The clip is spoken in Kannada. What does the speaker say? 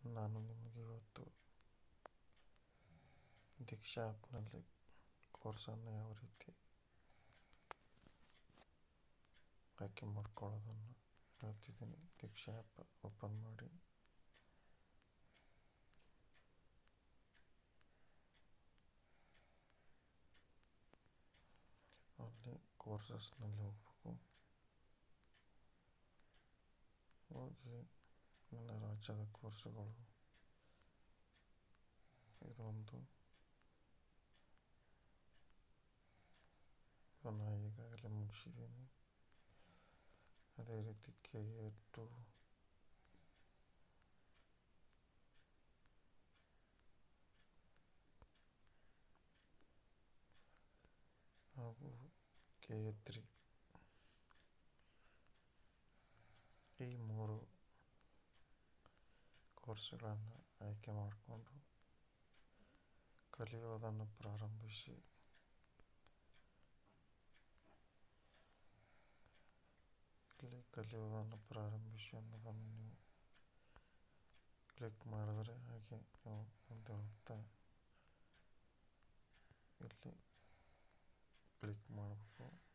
ನಾನು ನಿಮಗೆ ಇವತ್ತು ದೀಕ್ಷಾ ಆ್ಯಪ್ನಲ್ಲಿ ಕೋರ್ಸನ್ನು ಯಾವ ರೀತಿ ಆಯ್ಕೆ ಮಾಡ್ಕೊಳ್ಳೋದನ್ನು ಹೇಳ್ತಿದ್ದೀನಿ ದೀಕ್ಷಾ ಆ್ಯಪ್ ಓಪನ್ ಮಾಡಿ ಅಲ್ಲಿ ಕೋರ್ಸಸ್ನಲ್ಲಿ ಹೋಗ್ಬೇಕು ಹೋಗಿ ನನ್ನ ರಾಜ್ಯದ ಕೋರ್ಸುಗಳು ಇದೊಂದು ಇದನ್ನು ಈಗಾಗಲೇ ಮುಗಿಸಿದ್ದೀನಿ ಅದೇ ರೀತಿ ಕೆ ಎ ಟು ಹಾಗೂ ಕೆ ಎ ತ್ರೀ ಈ ಮೂರು ಕೋರ್ಸ್ಗಳನ್ನು ಆಯ್ಕೆ ಮಾಡಿಕೊಂಡು ಕಲಿಯೋದನ್ನು ಪ್ರಾರಂಭಿಸಿ ಇಲ್ಲಿ ಕಲಿಯೋದನ್ನು ಪ್ರಾರಂಭಿಸಿ ಅನ್ನೋದನ್ನು ನೀವು ಕ್ಲಿಕ್ ಮಾಡಿದರೆ ಹಾಗೆ ನೀವು ಮುಂದೆ ಹೋಗ್ತಾ ಇಲ್ಲಿ ಕ್ಲಿಕ್ ಮಾಡಬೇಕು